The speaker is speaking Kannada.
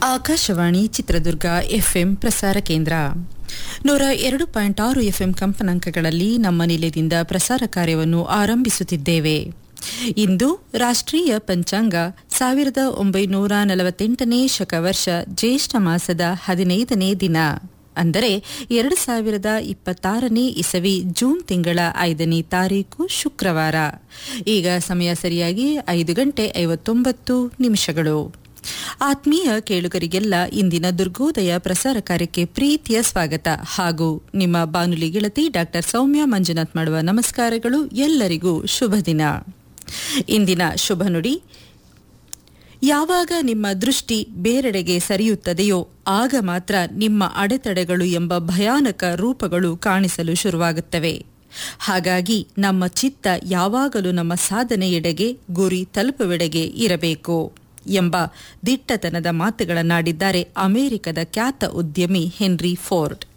ಆಕಾಶವಾಣಿ ಚಿತ್ರದುರ್ಗ ಎಫ್ಎಂ ಪ್ರಸಾರ ಕೇಂದ್ರ ನೂರ ಎರಡು ಪಾಯಿಂಟ್ ಆರು ಎಫ್ಎಂ ಕಂಪನಾಂಕಗಳಲ್ಲಿ ನಮ್ಮ ನಿಲಯದಿಂದ ಪ್ರಸಾರ ಕಾರ್ಯವನ್ನು ಆರಂಭಿಸುತ್ತಿದ್ದೇವೆ ಇಂದು ರಾಷ್ಟ್ರೀಯ ಪಂಚಾಂಗ ಸಾವಿರದ ಒಂಬೈನೂರ ನಲವತ್ತೆಂಟನೇ ಶಕವರ್ಷ ಜ್ಯೇಷ್ಠ ಮಾಸದ ಹದಿನೈದನೇ ದಿನ ಅಂದರೆ ಎರಡು ಸಾವಿರದ ಇಪ್ಪತ್ತಾರನೇ ಇಸವಿ ಜೂನ್ ತಿಂಗಳ ಐದನೇ ತಾರೀಕು ಶುಕ್ರವಾರ ಈಗ ಸಮಯ ಸರಿಯಾಗಿ ಐದು ಗಂಟೆ ಐವತ್ತೊಂಬತ್ತು ನಿಮಿಷಗಳು ಆತ್ಮೀಯ ಕೇಳುಗರಿಗೆಲ್ಲ ಇಂದಿನ ದುರ್ಗೋದಯ ಪ್ರಸಾರ ಕಾರ್ಯಕ್ಕೆ ಪ್ರೀತಿಯ ಸ್ವಾಗತ ಹಾಗೂ ನಿಮ್ಮ ಬಾನುಲಿ ಗೆಳತಿ ಡಾಕ್ಟರ್ ಸೌಮ್ಯ ಮಂಜುನಾಥ್ ಮಾಡುವ ನಮಸ್ಕಾರಗಳು ಎಲ್ಲರಿಗೂ ಶುಭ ದಿನ ಇಂದಿನ ಶುಭ ನುಡಿ ಯಾವಾಗ ನಿಮ್ಮ ದೃಷ್ಟಿ ಬೇರೆಡೆಗೆ ಸರಿಯುತ್ತದೆಯೋ ಆಗ ಮಾತ್ರ ನಿಮ್ಮ ಅಡೆತಡೆಗಳು ಎಂಬ ಭಯಾನಕ ರೂಪಗಳು ಕಾಣಿಸಲು ಶುರುವಾಗುತ್ತವೆ ಹಾಗಾಗಿ ನಮ್ಮ ಚಿತ್ತ ಯಾವಾಗಲೂ ನಮ್ಮ ಸಾಧನೆಯೆಡೆಗೆ ಗುರಿ ತಲುಪುವೆಡೆಗೆ ಇರಬೇಕು ಎಂಬ ದಿಟ್ಟತನದ ಮಾತುಗಳನ್ನಾಡಿದ್ದಾರೆ ಅಮೆರಿಕದ ಖ್ಯಾತ ಉದ್ಯಮಿ ಹೆನ್ರಿ ಫೋರ್ಡ್